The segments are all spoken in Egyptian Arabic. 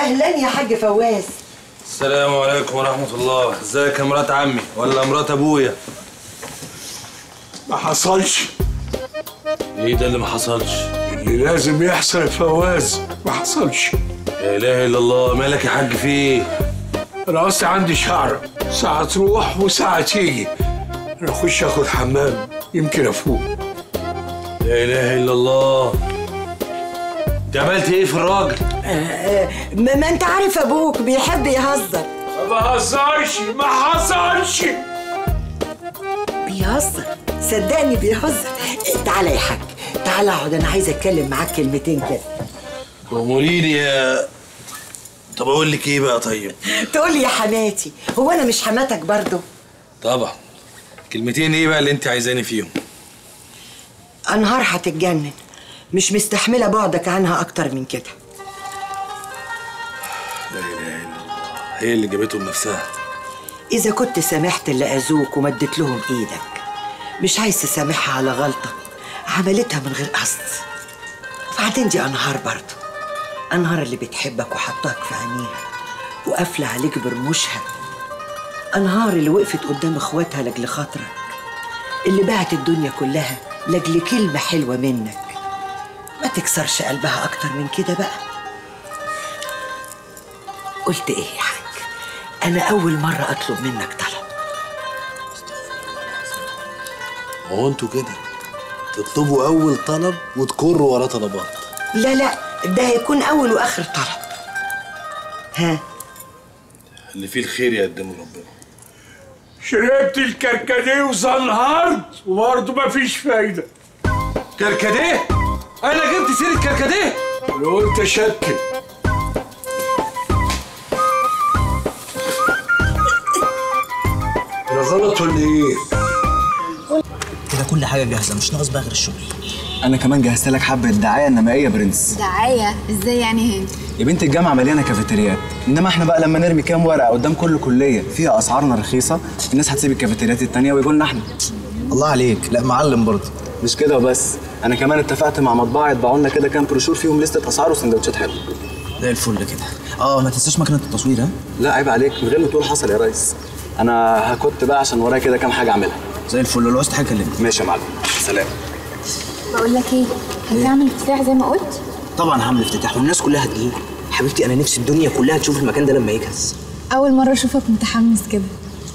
اهلا يا حاج فواز السلام عليكم ورحمة الله ازيك يا مرات عمي ولا مرات ابويا ما حصلش ايه ده اللي ما حصلش اللي لازم يحصل يا فواز ما حصلش لا اله الا الله مالك يا حاج في ايه انا اصلا عندي شعر ساعة تروح وساعة تيجي انا اخش اخد حمام يمكن افوق لا اله الا الله انت عملت ايه في الراجل ما, ما انت عارف ابوك بيحب يهزر ما حصلش ما حصلش بيهزر صدقني بيهزر تعالى يا حاج تعالى اقعد انا عايزه اتكلم معاك كلمتين كده اموريني يا طب اقول لك ايه بقى طيب تقول لي يا حماتي هو انا مش حماتك برضو طبعا كلمتين ايه بقى اللي انت عايزاني فيهم انهار هتتجنن مش مستحمله بعدك عنها اكتر من كده لا اله الا الله هي اللي جابته بنفسها اذا كنت سامحت اللي اذوك ومدت لهم ايدك مش عايز تسامحها على غلطه عملتها من غير قصد وبعدين دي انهار برضو انهار اللي بتحبك وحطاك في عينيها وقافله عليك برموشها انهار اللي وقفت قدام اخواتها لاجل خاطرك اللي باعت الدنيا كلها لاجل كلمه حلوه منك ما تكسرش قلبها اكتر من كده بقى قلت ايه يا حاج انا اول مره اطلب منك طلب هو انتوا كده تطلبوا اول طلب وتكروا وراه طلبات لا لا ده هيكون اول واخر طلب ها اللي فيه الخير يقدمه ربنا شربت الكركديه وزنهرت وبرضه مفيش فايدة كركديه انا جبت سيره كركديه لو انت شكل انا غلط ولا ايه؟ كده كل حاجه جاهزه مش ناقص بقى غير الشغل انا كمان جهزت لك حبه دعايه انمائيه برنس دعاية ازاي يعني هند يا بنت الجامعه مليانه كافيتريات انما احنا بقى لما نرمي كام ورقه قدام كل كليه فيها اسعارنا رخيصه الناس هتسيب الكافيتريات التانيه ويجوا لنا احنا الله عليك لا معلم برضه مش كده وبس انا كمان اتفقت مع مطبعه يطبعوا لنا كده كام بروشور فيهم لسته اسعار وسندوتشات حلوه زي الفل كده اه ما تنساش مكنه التصوير ها لا عيب عليك من غير ما تقول حصل يا ريس انا هكت بقى عشان ورايا كده كام حاجه اعملها زي الفل لو عاوزت حاجه كلمني ماشي يا معلم سلام بقول لك ايه هتعمل افتتاح زي ما قلت طبعا هعمل افتتاح والناس كلها هتجيلي حبيبتي انا نفسي الدنيا كلها تشوف المكان ده لما يجهز اول مرة اشوفك متحمس كده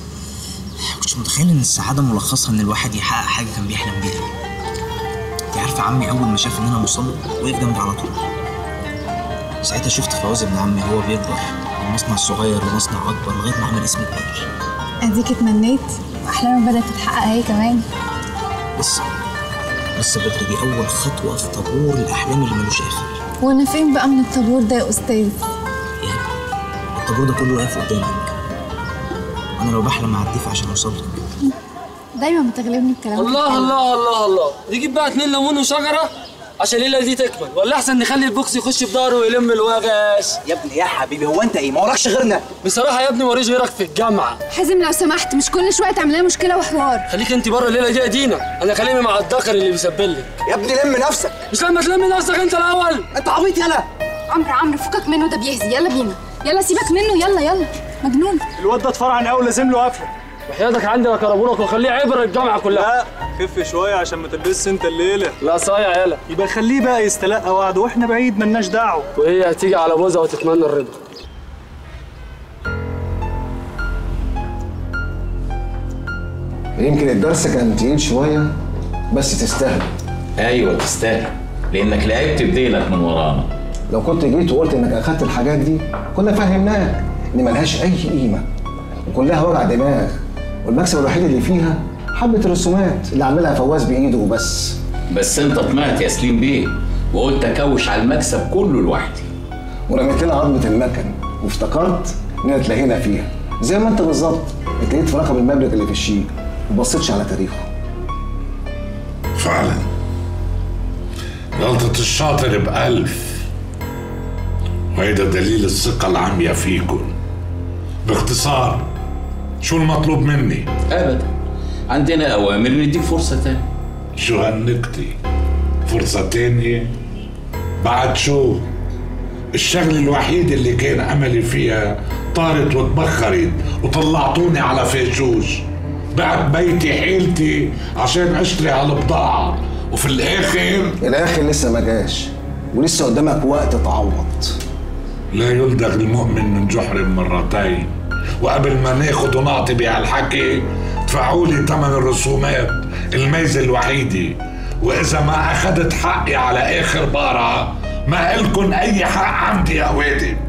مش متخيل ان السعاده ملخصها ان الواحد يحقق حاجه كان بيحلم بيها انت عارفه عمي اول ما شاف ان انا مصمم وقف جنبي على طول ساعتها شفت فواز ابن عمي هو بيكبر من مصنع صغير لمصنع اكبر لغايه ما عمل اسم كبير اديك اتمنيت واحلامك بدأت تتحقق هي كمان لسه لسه بدري دي اول خطوه في طابور الاحلام اللي ملوش اخر وانا فين بقى من الطابور ده يا استاذ يعني الطابور ده كله واقف قدامك انا لو بحلم اعديه عشان اوصل لك دايما بتغلبني بكلامك الله الحلو. الله الله الله نجيب بقى اتنين ليمون وشجره عشان الليله دي تكمل ولا احسن نخلي البوكس يخش في ظهره ويلم الوغش يا ابني يا حبيبي هو انت ايه ما وراكش غيرنا بصراحه يا ابني موريش غيرك في الجامعه حازم لو سمحت مش كل شويه تعمل لنا مشكله وحوار خليك انت بره الليله دي يا دينا انا خليني مع الدكر اللي بيسبل لي يا ابني لم نفسك مش لما تلم نفسك انت الاول انت عبيط يلا عمرو عمرو فكك منه ده بيهزي يلا بينا يلا سيبك منه يلا يلا مجنون الواد ده اتفرع قوي لازم له قفله وحياتك عندي كربونك وخليه عبره الجامعه كلها لا خف شويه عشان ما تلبسش انت الليله لا صايع يلا يبقى خليه بقى يستلقى وعد واحنا بعيد ملناش دعوه وهي هتيجي على بوزه وتتمنى الرضا يمكن الدرس كان تقيل شوية بس تستاهل ايوه تستاهل لانك لعبت بديلك من ورانا لو كنت جيت وقلت انك اخدت الحاجات دي كنا فهمناك ان ملهاش اي قيمة وكلها وجع دماغ والمكسب الوحيد اللي فيها حبة الرسومات اللي عاملها فواز بايده وبس بس انت طمعت يا سليم بيه وقلت اكوش على المكسب كله لوحدي ورميت لنا عظمة المكن وافتكرت اننا اتلهينا فيها زي ما انت بالظبط اتلهيت في رقم المبلغ اللي في الشيك وبصيتش على تاريخه فعلا غلطة الشاطر بألف وهيدا دليل الثقة العامية فيكم باختصار شو المطلوب مني؟ ابدا عندنا اوامر نديك فرصه تانية شو هالنكتة؟ فرصة تانية؟ بعد شو؟ الشغل الوحيد اللي كان املي فيها طارت واتبخرت وطلعتوني على فيشوش بعت بيتي حيلتي عشان اشتري هالبضاعة وفي الاخر الاخر لسه ما جاش ولسه قدامك وقت تعوض لا يلدغ المؤمن من جحر مرتين وقبل ما ناخد ونعطي بهالحكي ادفعوا لي ثمن الرسومات الميزة الوحيدة وإذا ما أخدت حقي على آخر بارة ما إلكن أي حق عندي يا وادي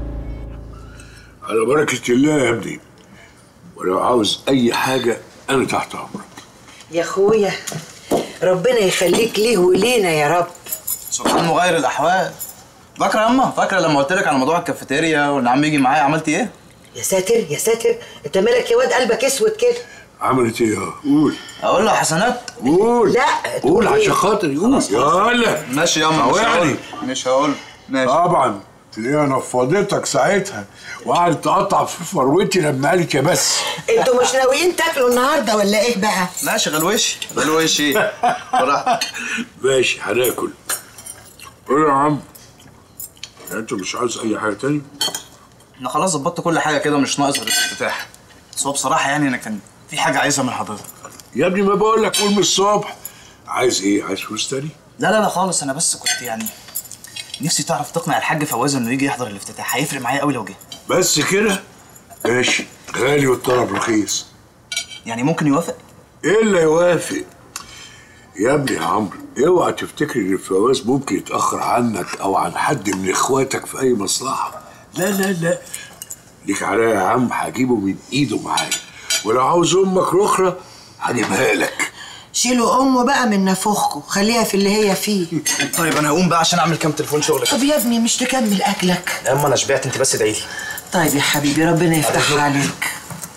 على بركة الله يا ابني ولو عاوز أي حاجة أنا تحت أمرك يا اخويا ربنا يخليك ليه ولينا يا رب سبحان مغير الاحوال فاكره يا اما فاكره لما قلت لك على موضوع الكافيتيريا وان عم يجي معايا عملتي ايه يا ساتر يا ساتر انت مالك يا واد قلبك اسود كده عملت إيه قول اقول له يا حسنات قول لا قول تقول عشان إيه؟ خاطري قول يلا ماشي يا اما مش طوعني. هقول مش هقول ماشي طبعا تلاقيها نفضتك ساعتها وقعدت تقطع في فروتي لما قالت يا بس انتوا مش ناويين تاكلوا النهارده ولا ايه بقى؟ ماشي غلوشي غلوشي براحتك ماشي هناكل قول يا عم انت مش عاوز اي حاجه تاني انا خلاص ظبطت كل حاجه كده مش ناقص غير الافتتاح بس هو بصراحه يعني انا كان في حاجه عايزها من حضرتك يا ابني ما بقول لك قول من الصبح عايز ايه عايز فلوس تاني لا لا لا خالص انا بس كنت يعني نفسي تعرف تقنع الحاج فواز انه يجي يحضر الافتتاح هيفرق معايا قوي لو جه بس كده ماشي غالي والطلب رخيص يعني ممكن يوافق ايه اللي يوافق يا ابني يا عمرو اوعى تفتكر ان الفواز ممكن يتاخر عنك او عن حد من اخواتك في اي مصلحه لا لا لا ليك عليا يا عم هجيبه من ايده معايا ولو عاوز امك رخرة هجيبها لك شيلوا امه بقى من نافوخكم خليها في اللي هي فيه طيب انا هقوم بقى عشان اعمل كام تليفون شغلك طب يا ابني مش تكمل اكلك يا اما انا شبعت انت بس ادعي لي طيب يا حبيبي ربنا يفتحها عليك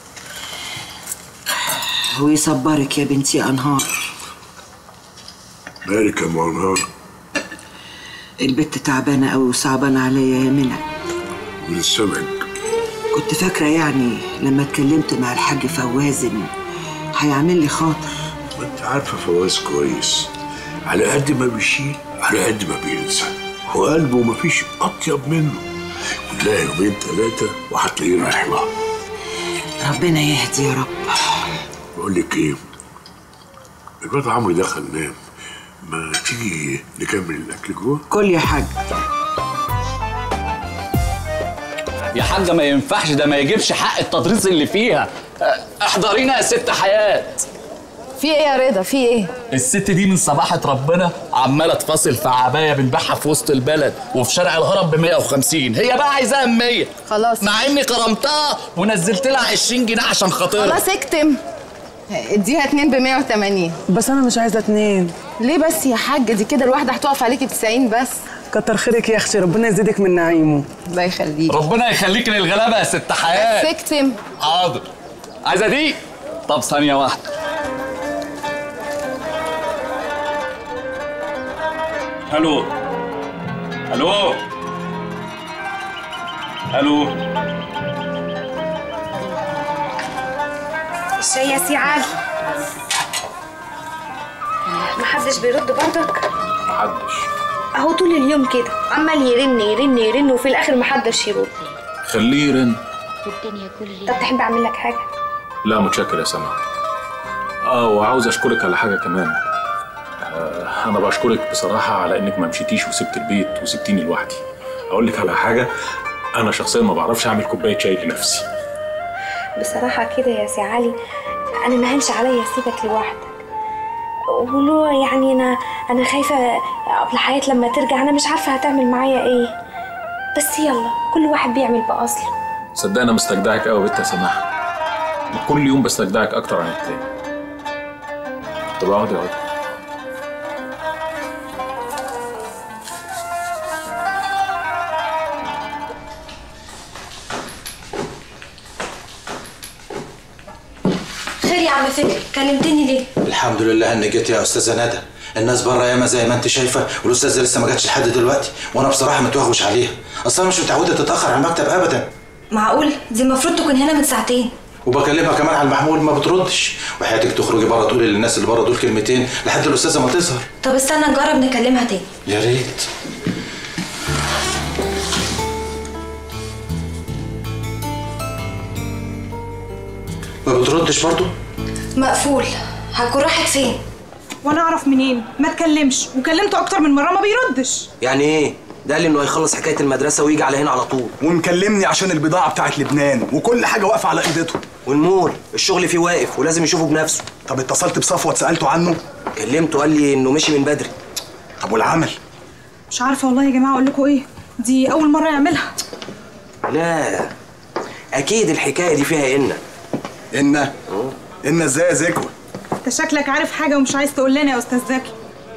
ويصبرك يا بنتي يا انهار مالك يا منهار البت تعبانه قوي وصعبانه عليا يا منى من السمك كنت فاكره يعني لما اتكلمت مع الحاج فواز إن هيعمل لي خاطر ما انت عارفه فواز كويس على قد ما بيشيل على قد ما بينسى وقلبه مفيش اطيب منه كلها يومين ثلاثه وهتلاقيه رايح لها ربنا يهدي يا رب بقول لك ايه الواد عمرو دخل نام ما تيجي نكمل الاكل جوه كل يا حاج يا حاجة ما ينفعش ده ما يجيبش حق التدريس اللي فيها أه، احضرينا يا ست حياة في ايه يا رضا في ايه الست دي من صباحة ربنا عمالة تفاصل في عباية بنبيعها في وسط البلد وفي شارع الهرم ب 150 هي بقى عايزاها ب 100 خلاص مع اني كرمتها ونزلت لها 20 جنيه عشان خاطرها خلاص اكتم اديها اتنين ب 180 بس انا مش عايزه اتنين ليه بس يا حاجه دي كده الواحده هتقف عليكي ب 90 بس كتر خيرك يا اختي ربنا يزيدك من نعيمه الله يخليك ربنا يخليك للغلابة يا ست حياة اكتم حاضر عايزة دي طب ثانية واحدة الو الو الو الشاي يا سي علي محدش بيرد برضك محدش اهو طول اليوم كده عمال يرن يرن يرن وفي الاخر محدش يرد خليه يرن طب تحب اعمل لك حاجه لا متشكر يا سما اه وعاوز اشكرك على حاجه كمان آه انا بشكرك بصراحه على انك ما مشيتيش وسبت البيت وسبتيني لوحدي اقول لك على حاجه انا شخصيا ما بعرفش اعمل كوبايه شاي لنفسي بصراحه كده يا سي علي انا ما هنش عليا اسيبك لوحدك ولو يعني انا انا خايفه قبل حياه لما ترجع انا مش عارفه هتعمل معايا ايه بس يلا كل واحد بيعمل باصله صدق انا مستجدعك قوي يا بنت يا سماح كل يوم بستجدعك اكتر عن التاني طب اقعدي اقعدي خير يا عم فكري كلمتني ليه الحمد لله انك جيت يا استاذه ندى الناس بره ياما زي ما انت شايفه والاستاذه لسه ما جاتش لحد دلوقتي وانا بصراحه متوغوش عليها اصلا مش متعوده تتاخر على المكتب ابدا معقول دي المفروض تكون هنا من ساعتين وبكلمها كمان على المحمول ما بتردش وحياتك تخرجي بره تقولي للناس اللي بره دول كلمتين لحد الاستاذه ما تظهر طب استنى نجرب نكلمها تاني يا ريت ما بتردش برضه مقفول هتكون راحت فين وانا اعرف منين ما اتكلمش وكلمته اكتر من مره ما بيردش يعني ايه ده قال لي انه هيخلص حكايه المدرسه ويجي على هنا على طول ومكلمني عشان البضاعه بتاعت لبنان وكل حاجه واقفه على ايدته والمول الشغل فيه واقف ولازم يشوفه بنفسه طب اتصلت بصفوت سالته عنه كلمته قال لي انه مشي من بدري طب والعمل مش عارفه والله يا جماعه اقول لكم ايه دي اول مره يعملها لا اكيد الحكايه دي فيها ان ان ان ازاي يا زكوه انت شكلك عارف حاجه ومش عايز تقول لنا يا استاذ زكي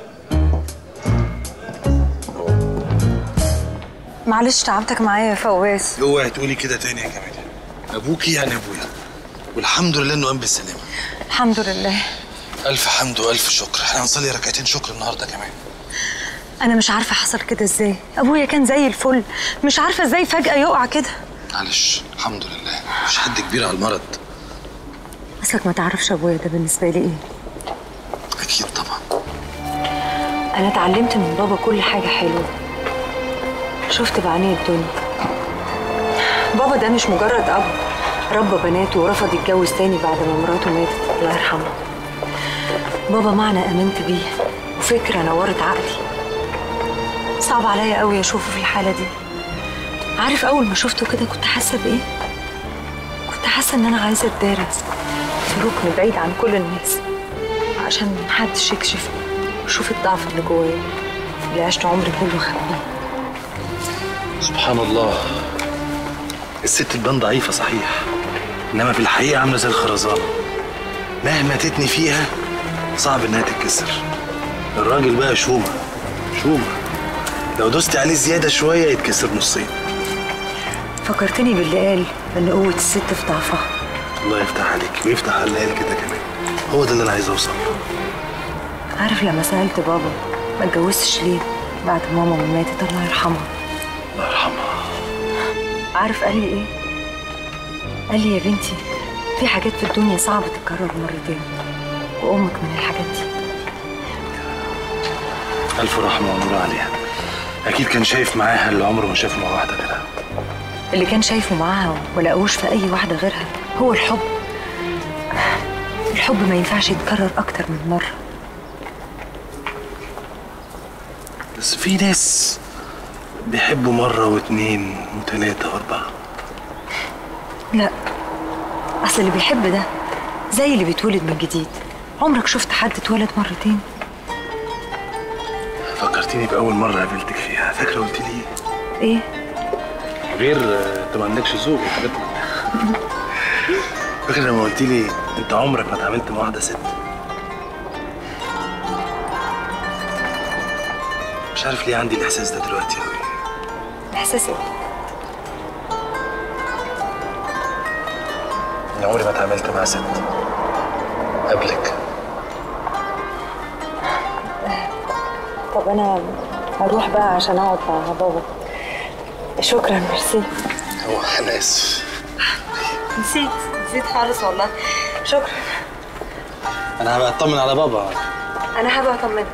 معلش تعبتك معايا يا فواز اوعي تقولي كده تاني يا جميل ابوكي يعني ابويا والحمد لله انه قام بالسلامه الحمد لله الف حمد والف شكر احنا هنصلي ركعتين شكر النهارده كمان انا مش عارفه حصل كده ازاي ابويا كان زي الفل مش عارفه ازاي فجاه يقع كده معلش الحمد لله مش حد كبير على المرض اصلك ما تعرفش ابويا ده بالنسبه لي ايه اكيد طبعا انا اتعلمت من بابا كل حاجه حلوه شفت بعينيه الدنيا بابا ده مش مجرد اب ربى بناته ورفض يتجوز تاني بعد ما مراته ماتت الله يرحمه بابا معنى امنت بيه وفكره نورت عقلي صعب عليا قوي اشوفه في الحاله دي عارف اول ما شفته كده كنت حاسه بايه كنت حاسه ان انا عايزه اتدارس في ركن بعيد عن كل الناس عشان محدش يكشف ويشوف الضعف اللي جوايا اللي عشت عمري كله خبيه سبحان الله الست تبان ضعيفه صحيح انما في الحقيقه عامله زي الخرزانه مهما تتني فيها صعب انها تتكسر الراجل بقى شومه شومه لو دوست عليه زياده شويه يتكسر نصين فكرتني باللي قال ان قوه الست في ضعفها الله يفتح عليك ويفتح على العيال كده كمان هو ده اللي انا عايز اوصل له عارف لما سالت بابا ما اتجوزتش ليه بعد ماما ما ماتت الله يرحمها الله يرحمها عارف قال لي ايه قال لي يا بنتي في حاجات في الدنيا صعب تتكرر مرتين وامك من الحاجات دي الف رحمه ونور عليها اكيد كان شايف معاها اللي عمره ما شاف مع واحده غيرها اللي كان شايفه معاها ولاقوش في اي واحده غيرها هو الحب الحب ما ينفعش يتكرر اكتر من مره بس في ناس بيحبوا مرة واتنين وتلاتة وأربعة لا اصل اللي بيحب ده زي اللي بيتولد من جديد عمرك شفت حد اتولد مرتين فكرتيني بأول مرة قابلتك فيها فاكرة قلت لي إيه؟ ايه غير آه، انت ما عندكش ذوق والحاجات دي فاكرة لما قلت لي انت عمرك ما اتعاملت مع واحدة ست مش عارف ليه عندي الإحساس ده دلوقتي أوي احساس ايه إن عمري ما اتعاملت مع ست قبلك طب انا هروح بقى عشان اقعد مع بابا شكرا ميرسي هو أنا آسف نسيت نسيت خالص والله شكرا أنا هبقى أطمن على بابا انا هبقى اطمنك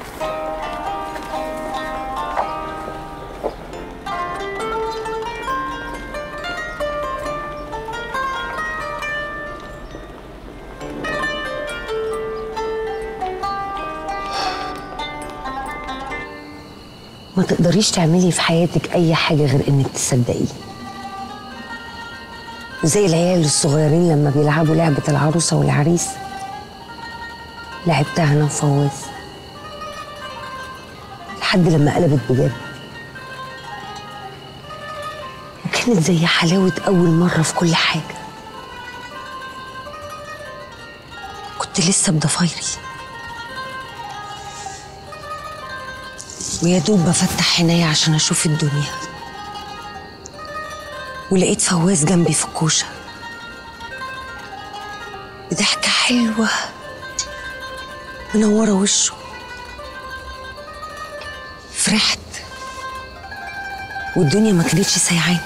ما تقدريش تعملي في حياتك اي حاجه غير انك تصدقيه زي العيال الصغيرين لما بيلعبوا لعبه العروسه والعريس لعبتها انا وفواز لحد لما قلبت بجد وكانت زي حلاوه اول مره في كل حاجه كنت لسه بضفايري ويا دوب بفتح عينيا عشان اشوف الدنيا ولقيت فواز جنبي في الكوشه بضحكه حلوه منوره وشه فرحت والدنيا ما كانتش سايعاني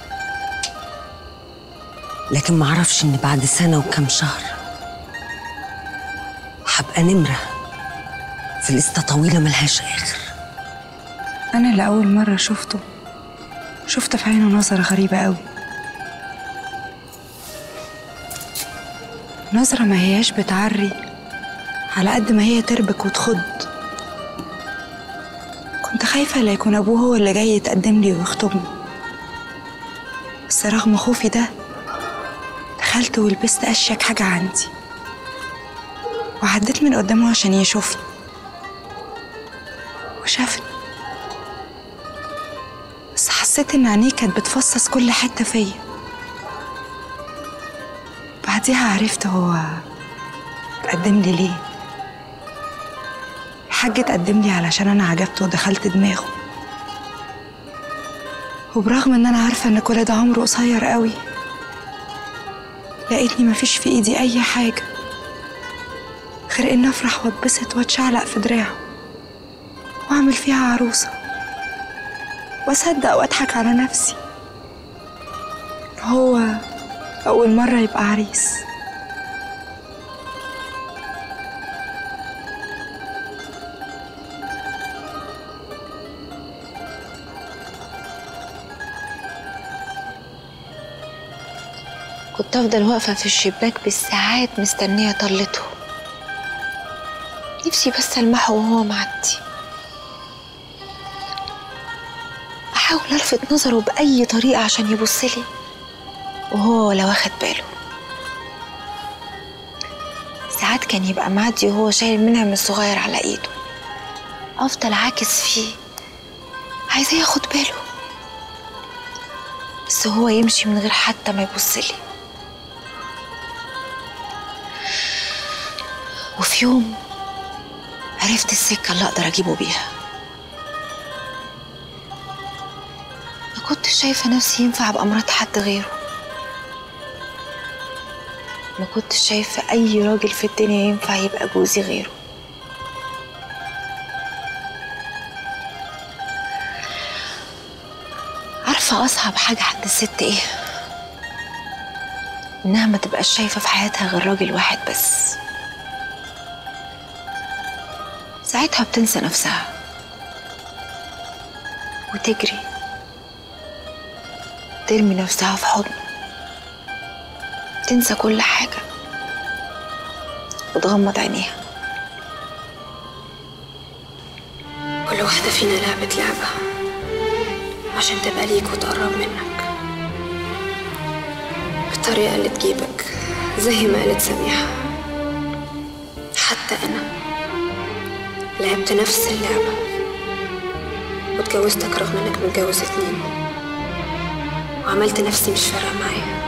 لكن معرفش ان بعد سنه وكام شهر هبقى نمره في لسته طويله ملهاش اخر أنا اللي أول مرة شفته شفت في عينه نظرة غريبة قوي نظرة ما هياش بتعري على قد ما هي تربك وتخض كنت خايفة لا يكون أبوه هو اللي جاي يتقدم لي ويخطبني بس رغم خوفي ده دخلت ولبست أشيك حاجة عندي وعديت من قدامه عشان يشوفني وشافني بس حسيت إن عينيه كانت بتفصص كل حتة فيا بعديها عرفت هو اتقدم لي ليه الحاج اتقدم لي علشان انا عجبته ودخلت دماغه وبرغم ان انا عارفه ان كل ده عمره قصير قوي لقيتني مفيش في ايدي اي حاجه غير ان افرح واتبسط واتشعلق في دراعه واعمل فيها عروسه واصدق واضحك على نفسي هو اول مره يبقى عريس كنت أفضل واقفة في الشباك بالساعات مستنية طلته نفسي بس ألمحه وهو معدي أحاول ألفت نظره بأي طريقة عشان يبصلي وهو ولا واخد باله ساعات كان يبقى معدي وهو شايل منعم الصغير على ايده افضل عاكس فيه عايزاه ياخد باله بس هو يمشي من غير حتى ما يبصلي وفي يوم عرفت السكة اللي أقدر أجيبه بيها ما كنتش شايفة نفسي ينفع أبقى مرات حد غيره ما كنتش شايفة أي راجل في الدنيا ينفع يبقى جوزي غيره عارفة أصعب حاجة عند الست إيه؟ إنها ما تبقاش شايفة في حياتها غير راجل واحد بس ساعتها بتنسى نفسها وتجري ترمي نفسها في حضنه تنسى كل حاجة وتغمض عينيها كل واحدة فينا لعبت لعبة عشان تبقى ليك وتقرب منك بالطريقة اللي تجيبك زي ما قالت سميحة حتى أنا لعبت نفس اللعبة واتجوزتك رغم انك متجوز اتنين وعملت نفسي مش فارقة معايا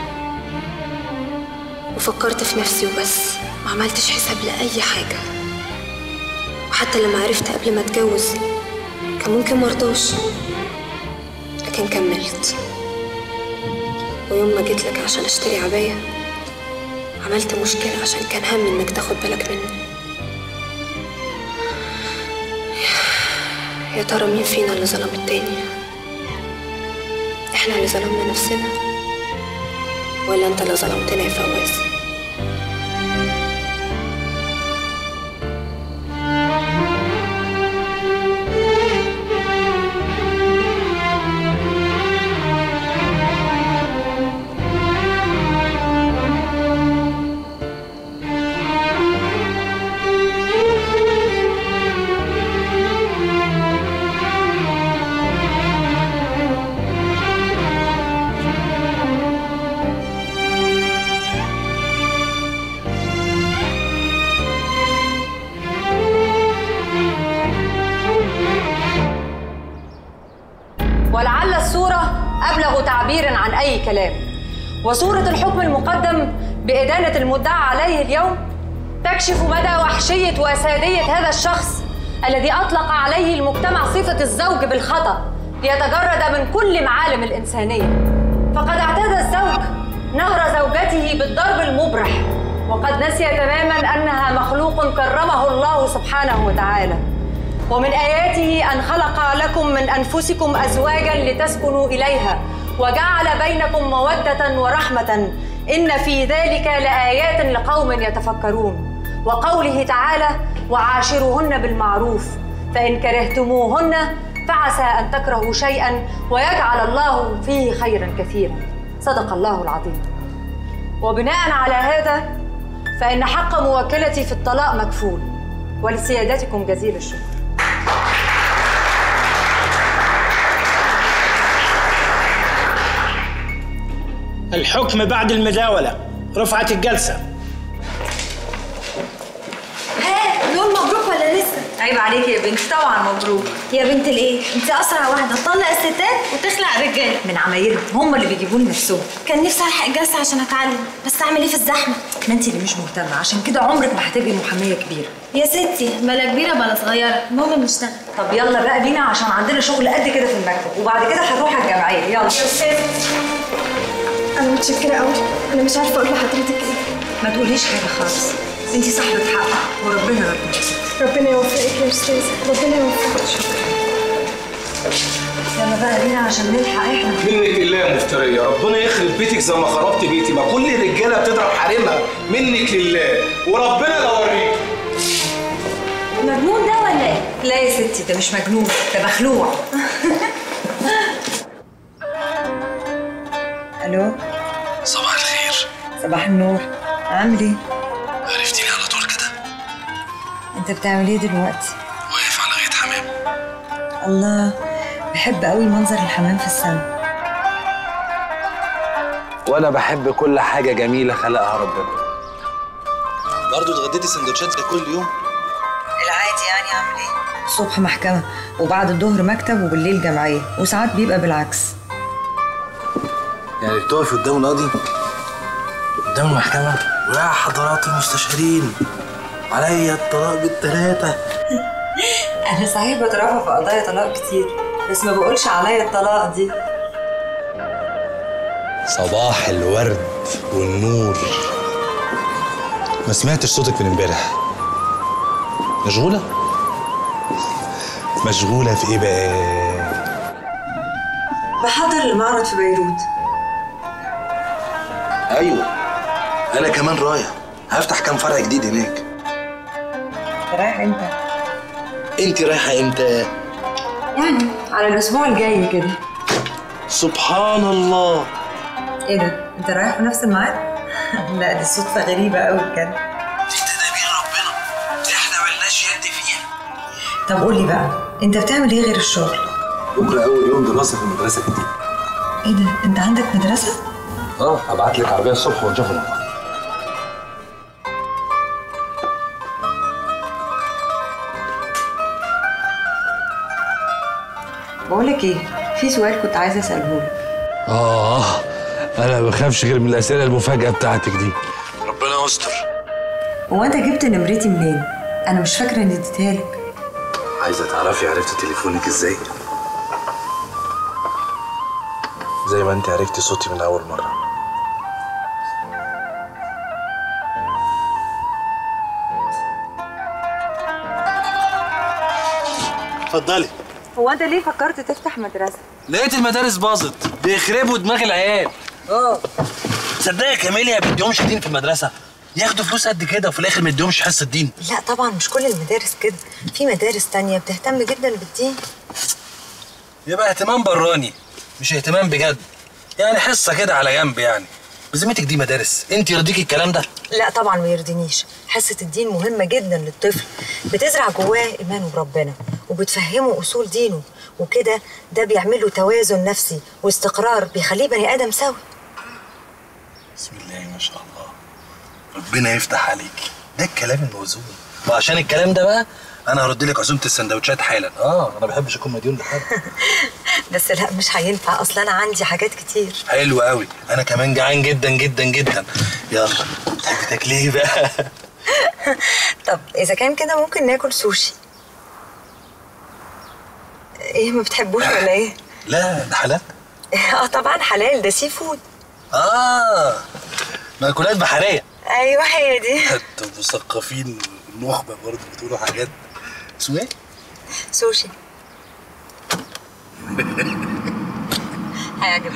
وفكرت في نفسي وبس ما عملتش حساب لأي حاجة وحتى لما عرفت قبل ما اتجوز كان ممكن مرضاش لكن كملت ويوم ما جيت لك عشان اشتري عباية عملت مشكلة عشان كان همي انك تاخد بالك مني يا ترى مين فينا اللي ظلم التاني احنا اللي ظلمنا نفسنا ولا انت اللي ظلمتنا يا فواز ولعل الصورة أبلغ تعبيرا عن أي كلام وصورة الحكم المقدم بإدانة المدعى عليه اليوم تكشف مدى وحشية وسادية هذا الشخص الذي أطلق عليه المجتمع صفة الزوج بالخطأ ليتجرد من كل معالم الإنسانية فقد اعتاد الزوج نهر زوجته بالضرب المبرح وقد نسي تماما أنها مخلوق كرمه الله سبحانه وتعالى ومن آياته أن خلق لكم من أنفسكم أزواجا لتسكنوا إليها وجعل بينكم مودة ورحمة إن في ذلك لآيات لقوم يتفكرون وقوله تعالى وعاشروهن بالمعروف فإن كرهتموهن فعسى أن تكرهوا شيئا ويجعل الله فيه خيرا كثيرا صدق الله العظيم وبناء على هذا فإن حق موكلتي في الطلاق مكفول ولسيادتكم جزيل الشكر الحكم بعد المداولة رفعت الجلسة ها نور مبروك ولا لسه؟ عيب عليكي يا بنتي طبعا مبروك يا بنت الايه؟ انت اسرع واحده تطلق الستات وتخلع الرجاله من عمايلهم هم اللي بيجيبوا لي نفسهم كان نفسي الحق الجلسه عشان اتعلم بس اعمل ايه في الزحمه؟ ما انت اللي مش مهتمه عشان كده عمرك ما هتبقي محاميه كبيره يا ستي بلا كبيره بلا صغيره المهم نشتغل طب يلا بقى بينا عشان عندنا شغل قد كده في المكتب وبعد كده هنروح على الجمعيه يلا يا استاذ انا متشكره قوي انا مش عارفه اقول لحضرتك ايه ما تقوليش حاجه خالص انت صاحبه حق وربنا يرضى ربنا يوفقك يا استاذ ربنا يوفقك شكرا يلا بقى بينا عشان نلحق احنا منك لله يا مفترية ربنا يخرب بيتك زي ما خربت بيتي ما كل الرجالة بتضرب حريمها منك لله وربنا لا اوريك مجنون ده ولا ايه؟ لا يا ستي ده مش مجنون ده مخلوع الو صباح الخير صباح النور عامل ايه؟ عرفتيني على طول كده انت بتعمل ايه دلوقتي؟ واقف على غاية حمام الله بحب قوي منظر الحمام في السماء وانا بحب كل حاجة جميلة خلقها ربنا برضه اتغديتي سندوتشات زي كل يوم العادي يعني اعمل ايه؟ الصبح محكمة وبعد الظهر مكتب وبالليل جمعية وساعات بيبقى بالعكس يعني بتقفي قدام القاضي قدام المحكمة ويا حضرات المستشارين عليا الطلاق بالتلاتة انا صحيح بترافع في قضايا طلاق كتير بس ما بقولش عليا الطلاق دي صباح الورد والنور ما سمعتش صوتك من امبارح مشغولة؟ مشغولة في ايه بقى؟ بحضر المعرض في بيروت ايوه انا كمان رايح هفتح كام فرع جديد هناك رايح امتى؟ انت رايحة امتى؟ يعني على الاسبوع الجاي كده سبحان الله ايه ده؟ انت رايح في نفس الميعاد؟ لا دي صدفة غريبة قوي بجد احنا ملناش يد فيها طب قول لي بقى انت بتعمل ايه غير الشغل؟ بكره اول يوم دراسه في المدرسه الجديده ايه ده؟ انت عندك مدرسة؟ اه هبعت لك عربيه الصبح ونشوفها مع بعض بقول لك ايه؟ في سؤال كنت عايزة اساله لك آه أنا ما بخافش غير من الأسئلة المفاجأة بتاعتك دي ربنا يستر هو انت جبت نمرتي منين؟ انا مش فاكرة اني اديتها لك عايزة تعرفي عرفت تليفونك ازاي؟ زي ما انت عرفتي صوتي من أول مرة اتفضلي هو انت ليه فكرت تفتح مدرسة؟ لقيت المدارس باظت بيخربوا دماغ العيال اه تصدقي يا كاميليا بيديهمش دين في المدرسه ياخدوا فلوس قد كده وفي الاخر ما يديهمش حصه دين لا طبعا مش كل المدارس كده في مدارس تانية بتهتم جدا بالدين يبقى اهتمام براني مش اهتمام بجد يعني حصه كده على جنب يعني بذمتك دي مدارس انت يرضيكي الكلام ده لا طبعا ما يرضينيش حصة الدين مهمة جدا للطفل بتزرع جواه إيمانه بربنا وبتفهمه أصول دينه وكده ده بيعمل له توازن نفسي واستقرار بيخليه بني آدم سوي بسم الله ما شاء الله ربنا يفتح عليك ده الكلام الموزون وعشان الكلام ده بقى انا هرد لك عزومه السندوتشات حالا اه انا ما بحبش اكون مديون لحد بس لا مش هينفع أصلا أنا عندي حاجات كتير حلو قوي انا كمان جعان جدا جدا جدا يلا تحبي تاكلي ايه بقى طب إذا كان كده ممكن ناكل سوشي إيه ما بتحبوش ولا إيه؟ لا ده حلال اه طبعا حلال ده سي فود اه مأكولات بحريه ايوه هي دي انتوا مثقفين نخبه برضه بتقولوا حاجات اسمه ايه؟ سوشي هيعجبك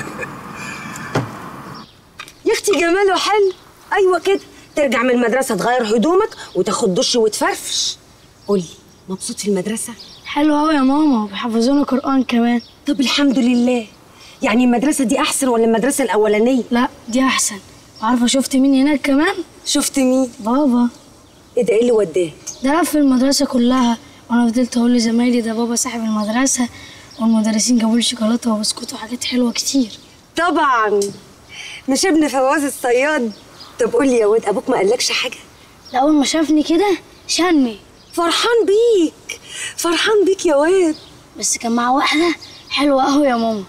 يا اختي جماله حلو ايوه كده ترجع من المدرسه تغير هدومك وتاخد دش وتفرفش قولي مبسوط في المدرسه حلو قوي يا ماما وبيحفظونا قرآن كمان طب الحمد لله يعني المدرسه دي احسن ولا المدرسه الاولانيه لا دي احسن عارفه شفت مين هناك كمان شفت مين بابا ايه ده ايه اللي وداه ده لف المدرسه كلها وانا فضلت اقول لزمايلي ده بابا صاحب المدرسه والمدرسين جابوا لي شوكولاته وبسكوت وحاجات حلوه كتير طبعا مش ابن فواز الصياد طب قول لي يا واد ابوك ما قالكش حاجه لا اول ما شافني كده شني فرحان بيك فرحان بيك يا واد بس كان معاه واحده حلوه قوي يا ماما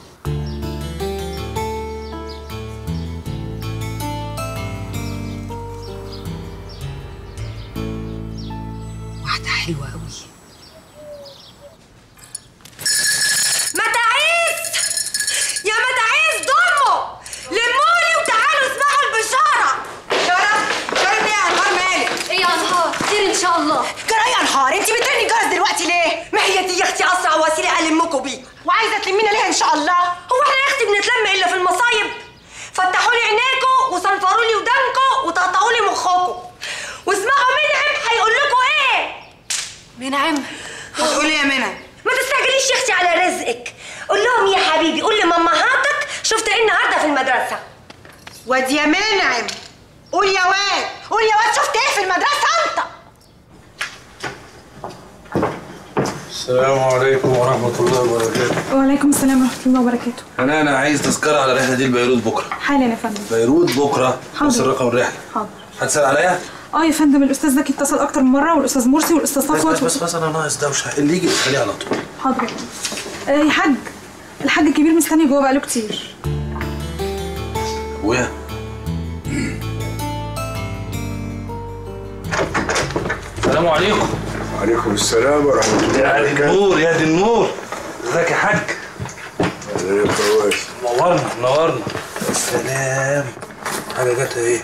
واحده حلوه قوي متاعيس يا متاعيس ضموا لموني وتعالوا اسمعوا البشارة شرف شرف ايه يا انهار مالك؟ ايه يا انهار خير ان شاء الله جرى يا انهار انت بترني الجرس دلوقتي ليه؟ ما هي دي يا اختي اسرع وسيله المكم بيه وعايزه تلمينا ليه ان شاء الله؟ هو احنا يا اختي بنتلم الا في المصايب؟ فتحوا لي عينيكم وصنفروا لي ودانكم وتقطعوا لي مخكم واسمعوا منعم هيقول لكم ايه؟ منعم هتقولي يا منى ما تستعجليش يا اختي على رزقك قول لهم يا حبيبي قول لمامهاتك شفت ايه النهارده في المدرسه واد يا منعم قول يا واد قول يا واد شفت ايه في المدرسه انت السلام عليكم ورحمة الله وبركاته وعليكم السلام ورحمة الله وبركاته أنا أنا عايز تذكرة على الرحلة دي لبيروت بكرة حالا يا فندم بيروت بكرة حاضر. نفس الرقم الرحلة حاضر هتسأل عليا؟ اه يا فندم الأستاذ زكي اتصل أكتر من مرة والأستاذ مرسي والأستاذ بس صفوت بس بس, بس أنا ناقص دوشة اللي يجي خليه على طول حاضر يا فندم آه يا حاج الحاج الكبير مستني جوه بقاله كتير أبويا السلام عليكم وعليكم السلام ورحمة الله يا دي النور يا دي النور ازيك يا حاج أهلا يا فواز نورنا نورنا السلام حاجة جت ايه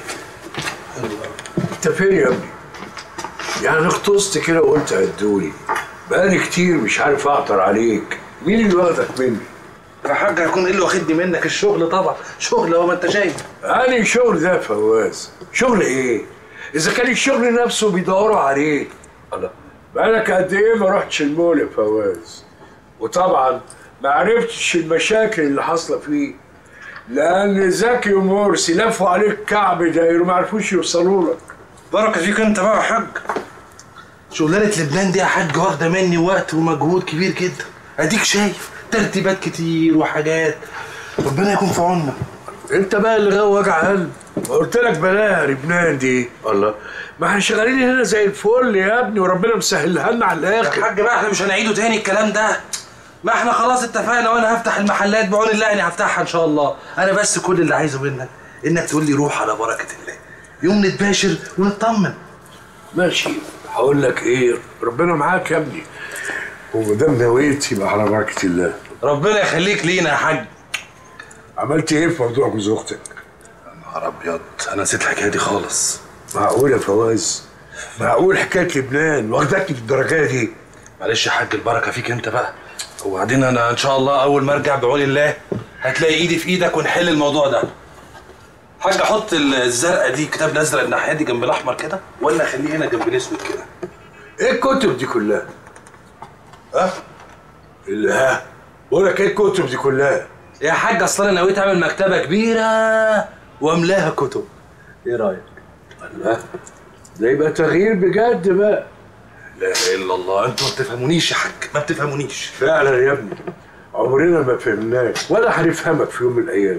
أنت فين يا ابني؟ يعني اختصت كده وقلت هدولي بقالي كتير مش عارف أعطر عليك مين اللي واخدك مني؟ يا حاج هيكون ايه اللي واخدني منك الشغل طبعا شغل اهو ما انت شايف أنا شغل ده يا فواز شغل إيه؟ إذا كان الشغل نفسه بيدوروا عليه الله بقالك قد إيه ما رحتش المول يا فواز وطبعا ما عرفتش المشاكل اللي حاصلة فيه لأن زكي ومرسي لفوا عليك كعب داير وما عرفوش يوصلوا لك بركة فيك انت بقى يا حاج شغلانة لبنان دي يا حاج واخدة مني وقت ومجهود كبير جدا اديك شايف ترتيبات كتير وحاجات ربنا يكون في عوننا انت بقى اللي غاوي وجع قلب قلت لك بلاها لبنان دي الله ما احنا شغالين هنا زي الفل يا ابني وربنا مسهلها لنا على الاخر يا حاج بقى احنا مش هنعيده تاني الكلام ده ما احنا خلاص اتفقنا وانا هفتح المحلات بعون الله اني هفتحها ان شاء الله انا بس كل اللي عايزه منك انك تقول لي روح على بركه الله يوم نتباشر ونطمن ماشي هقول لك ايه ربنا معاك يا ابني وما دام نويت يبقى على بركه الله ربنا يخليك لينا يا حاج عملت ايه في موضوع جوز اختك؟ نهار ابيض انا نسيت الحكايه دي خالص معقول يا فواز معقول حكايه لبنان واخدك بالدرجه دي معلش يا حاج البركه فيك انت بقى وبعدين انا ان شاء الله اول ما ارجع بعون الله هتلاقي ايدي في ايدك ونحل الموضوع ده حاج احط الزرقاء دي كتاب الازرق الناحيه دي جنب الاحمر كده ولا اخليه هنا جنب الاسود كده ايه الكتب دي كلها؟ ها؟ اللي ها؟ بقول لك ايه الكتب دي كلها؟ يا حاج اصل انا نويت اعمل مكتبه كبيره واملاها كتب ايه رايك لا ده يبقى تغيير بجد بقى لا اله الا الله انتوا ما بتفهمونيش يا حاج ما بتفهمونيش فعلا يا ابني عمرنا ما فهمناك ولا هنفهمك في يوم من الايام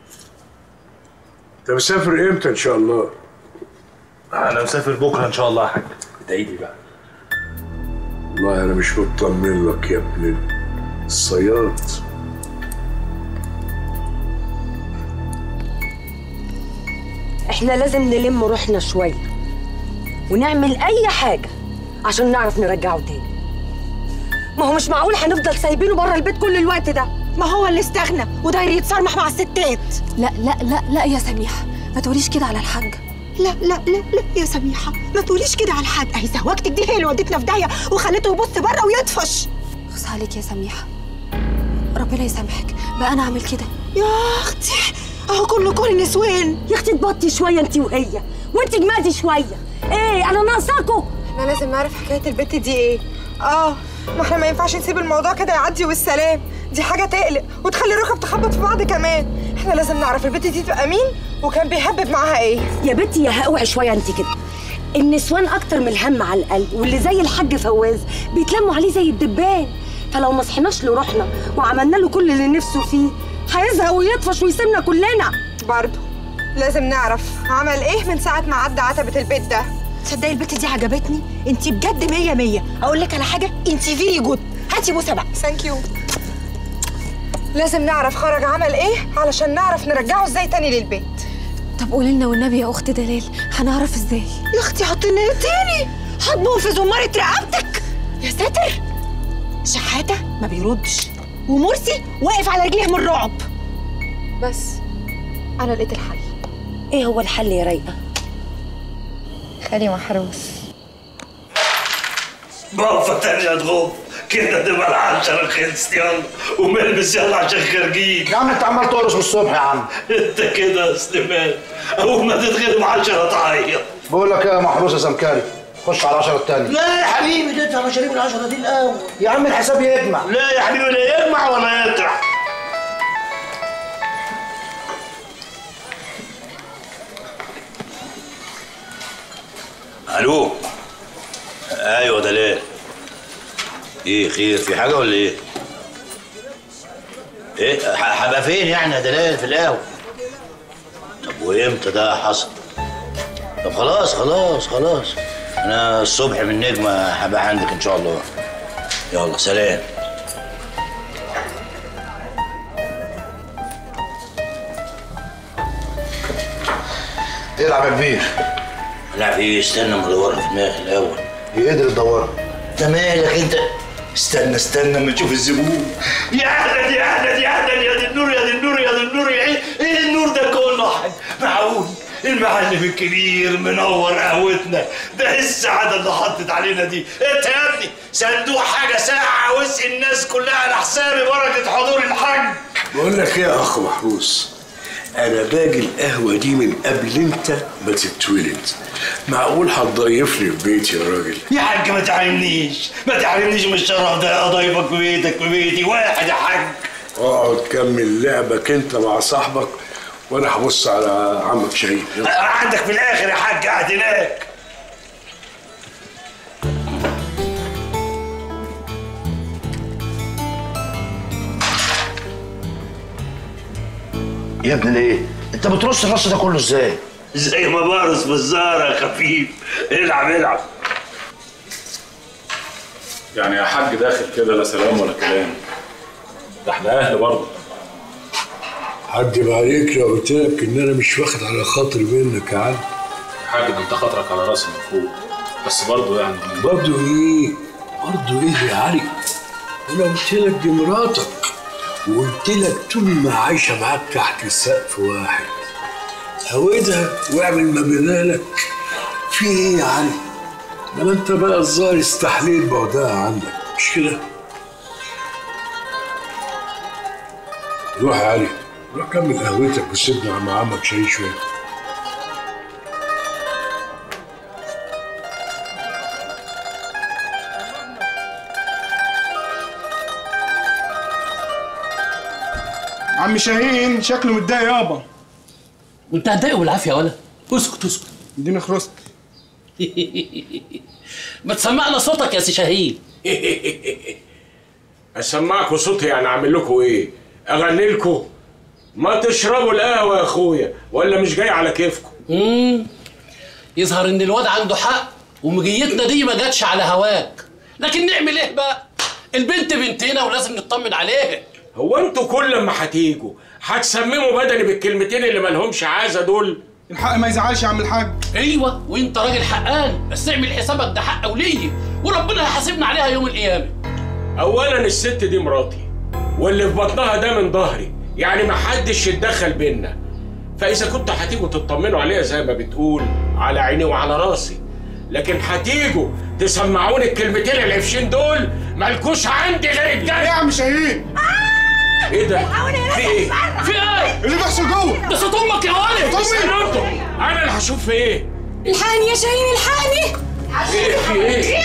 انت مسافر امتى ان شاء الله؟ انا مسافر بكره ان شاء الله يا حاج ادعي لي بقى والله انا مش مطمن لك يا ابن الصياد احنا لازم نلم روحنا شويه ونعمل اي حاجه عشان نعرف نرجعه تاني ما هو مش معقول هنفضل سايبينه بره البيت كل الوقت ده ما هو اللي استغنى وداير يتصرمح مع الستات لا لا لا لا يا سميحة ما تقوليش كده على الحاج لا لا لا لا يا سميحة ما تقوليش كده على الحاج اهي زهوجتك دي هي اللي ودتنا في داهية وخلته يبص بره ويطفش خص عليك يا سميحة ربنا يسامحك بقى انا اعمل كده يا اختي اهو كله كل نسوان يا اختي تبطي شويه انت وهي وانت جمادي شويه ايه انا ناقصاكوا احنا لازم نعرف حكايه البت دي ايه اه ما احنا ما ينفعش نسيب الموضوع كده يعدي والسلام دي حاجه تقلق وتخلي الركب تخبط في بعض كمان احنا لازم نعرف البت دي تبقى مين وكان بيهبب معاها ايه يا بنتي يا اوعي شويه انت كده النسوان اكتر من الهم على القلب واللي زي الحاج فواز بيتلموا عليه زي الدبان فلو ما صحناش له روحنا وعملنا له كل اللي نفسه فيه هيزهق ويطفش ويسيبنا كلنا برضه لازم نعرف عمل ايه من ساعه ما عدى عتبه البيت ده تصدقي البت دي عجبتني انت بجد مية مية اقول لك على حاجه انت فيري جود هاتي بوسه بقى ثانك يو لازم نعرف خرج عمل ايه علشان نعرف نرجعه ازاي تاني للبيت طب قولي لنا والنبي يا اخت دلال هنعرف ازاي يا اختي حطينا ايه تاني هتبوق في زمارة رقبتك يا ساتر شحاته ما بيردش ومرسي واقف على رجليه من الرعب بس انا لقيت الحل ايه هو الحل يا رايقه خالي محروس مرة تانية يا تغوب كده تبقى العشرة خلصت يلا وملبس يلا عشان خارجين يا عم انت عمال تقرص من الصبح يا عم انت كده يا سليمان اول ما تتغلب عشرة تعيط بقول لك ايه يا محروس يا سمكري خش على العشرة التانية لا يا حبيبي ده انت مشاريب العشرة دي الاول يا عم الحساب يجمع لا يا حبيبي لا يجمع ولا يطرح الو ايوه دلال ايه خير في حاجه ولا ايه ايه ح- هبقى فين يعني يا دلال في القهوه طب وامتى ده حصل طب خلاص خلاص خلاص انا الصبح من نجمه هبقى عندك ان شاء الله يلا سلام العب يا كبير لا في استنى ما ادورها في دماغي الاول هي قدر تدورها انت مالك انت استنى استنى اما نشوف الزبون يا اهلا يا اهلا يا اهلا يا دي النور يا دي النور يا دي النور يا ايه ايه النور ده كله حاج معقول المعلم الكبير منور قهوتنا ده ايه السعاده اللي حطت علينا دي انت يا ابني صندوق حاجه ساعه واسقي الناس كلها على حسابي بركه حضور الحاج بقول لك ايه يا اخ محروس انا باجي القهوه دي من قبل انت ما تتولد معقول هتضيفني في بيتي يا راجل يا حاج ما تعلمنيش ما تعلمنيش من الشرف ده اضيفك في بيتك في بيتي واحد يا حاج اقعد كمل لعبك انت مع صاحبك وانا هبص على عمك شهيد انا عندك في الاخر يا حاج قاعد هناك يا ابني ليه؟ انت بترص الرص ده كله ازاي؟ زي ما بارس بالزهرة يا خفيف العب العب يعني يا حاج داخل كده لا سلام ولا كلام ده احنا اهل برضه عدي عليك لو قلت لك ان انا مش واخد على خاطر منك يا عم يا حاج ده انت خاطرك على راسي من فوق بس برضه يعني برضه ايه؟ برضه ايه يا علي؟ انا قلت لك دي مراتك وقلت لك طول ما عايشه معاك تحت سقف واحد هودها واعمل ما بدالك في ايه يا علي؟ لما انت بقى الظاهر استحليت بعدها عنك مش كده؟ روح يا علي روح كمل قهوتك وسيبنا مع عمك شاي شويه عم شاهين شكله متضايق يابا وانت هتضايقه بالعافيه ولا اسكت اسكت اديني خرست ما تسمعنا صوتك يا سي شاهين اسمعكوا صوتي يعني اعمل لكم ايه؟ اغني لكم؟ ما تشربوا القهوه يا اخويا ولا مش جاي على كيفكم؟ امم يظهر ان الواد عنده حق ومجيتنا دي ما جاتش على هواك لكن نعمل ايه بقى البنت بنتنا ولازم نطمن عليها هو انتوا كل ما هتيجوا هتسمموا بدني بالكلمتين اللي مالهمش عازه دول؟ الحق ما يزعلش يا عم الحاج ايوه وانت راجل حقاني بس اعمل حسابك ده حق ولي وربنا هيحاسبنا عليها يوم القيامه اولا الست دي مراتي واللي في بطنها ده من ظهري يعني ما حدش يتدخل بينا فاذا كنتوا هتيجوا تطمنوا عليها زي ما بتقول على عيني وعلى راسي لكن هتيجوا تسمعوني الكلمتين العفشين دول مالكوش عندي غير الجد ايه يا عم شاهين ايه ده؟ في ايه؟ في ايه؟ اللي بيحصل جوه ده صوت امك يا ولد استنوا انتوا انا اللي هشوف في ايه؟ الحقني يا شاهين الحقني ايه في ايه؟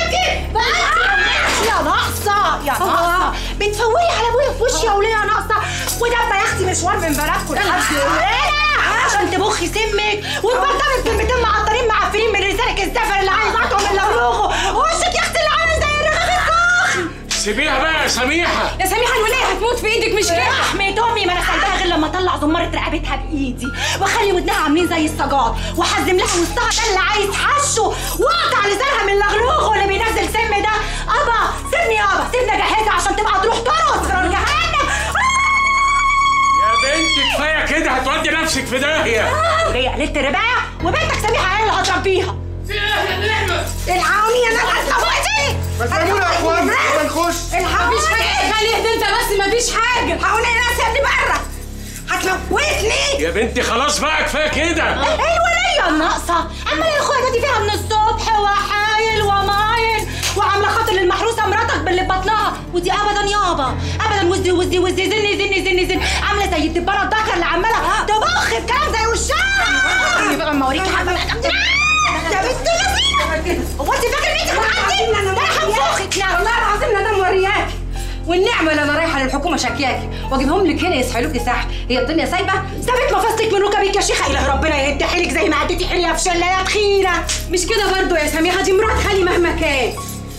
يا ناقصة يا ناقصة بتفوري على ابويا في وشي يا وليه يا ناقصة ودبة يا اختي مشوار من بلدكم لحد هنا عشان تبخي سمك وتبطلي بكلمتين معطرين معفنين من لسانك الزفر اللي عايز اطعم من لغلوغه ووشك يا اختي اللي عامل زي الرغيف الكاخي سيبيها بقى يا سميحه يا سميحه الوليه هتموت في ايدك مش كده رحمة امي ما انا سايباها غير لما اطلع زمارة رقبتها بايدي واخلي ودنها عاملين زي السجاد واحزم لها وسطها ده اللي عايز حشه واقطع لسانها من لغلوغه اللي بينزل سم ده ابا سيبني يابا سيبني اجهزها عشان تبقى تروح ترقص جرار جهنم يا بنت كفايه كده هتودي نفسك في داهيه وليه قللت الرباية وبنتك سميحه هي اللي هضرب بيها العوني يا ناس هتموتني ما تفهمونا يا اخوان ما نخش الحقوني مفيش حاجه خليه اهدى انت بس مفيش حاجه الحقوني يا ناس يا ابني بره هتموتني يا بنتي خلاص بقى كفايه كده ايه الولية الناقصة؟ عمالة الخوجة دي فيها من الصبح وحايل ومايل وعاملة خاطر للمحروسة مراتك باللي في بطنها ودي ابدا يابا ابدا وزي وزي وزي زني زني زني زني عاملة زي الدبانة الضخة اللي عمالة تبخ الكلام زي وشها بقى اما اوريكي حاجة يا بنت لذينة هو انت فاكر ان انت بتعدي؟ ده انا هنفوخك نعم والله العظيم لا انا مورياكي والنعمة اللي انا رايحة للحكومة شكياكي واجيبهم لك هنا يسحلوكي سحل هي الدنيا سايبة سابت مفاصلك من ركبك يا شيخة اله ربنا يهد حيلك زي ما عديتي حيلها في شلة يا تخينة مش كده برضو يا سميحة دي مرات خالي مهما كان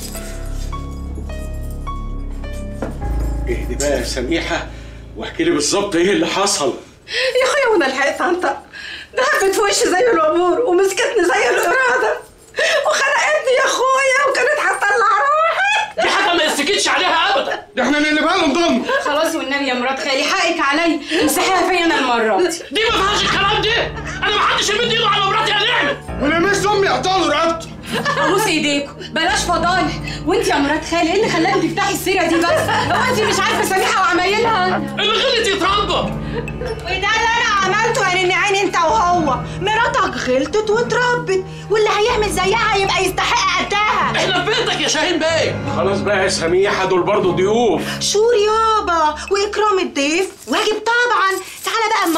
اهدي بقى يا سميحه واحكي لي بالظبط ايه اللي حصل يا اخويا وانا لحقت انطق دهبت في وشي زي العبور ومسكتني زي الإرادة وخنقتني يا اخويا وكانت هتطلع روحي دي حاجه ما يسكتش عليها ابدا ده احنا نقلبها لهم ضم خلاص والنبي يا مرات خالي حقك عليا امسحيها فيا انا المرة دي دي ما فيهاش الكلام ده انا ما حدش يمد ايده على مراتي يا نعمه ولمس امي قطعوا رقبته ابوس ايديكم بلاش فضايح وانت يا مرات خالي ايه اللي خلاكي تفتحي السيره دي بس هو انت مش عارفه سميحه وعمايلها اللي غلط يتربى وده اللي انا عملته يعني ان عيني انت وهو مراتك غلطت واتربت واللي هيعمل زيها يبقى يستحق قدها احنا في بيتك يا شاهين بيه خلاص بقى يا سميحه دول برضو ضيوف شور يابا واكرام الضيف واجب طبعا تعالى بقى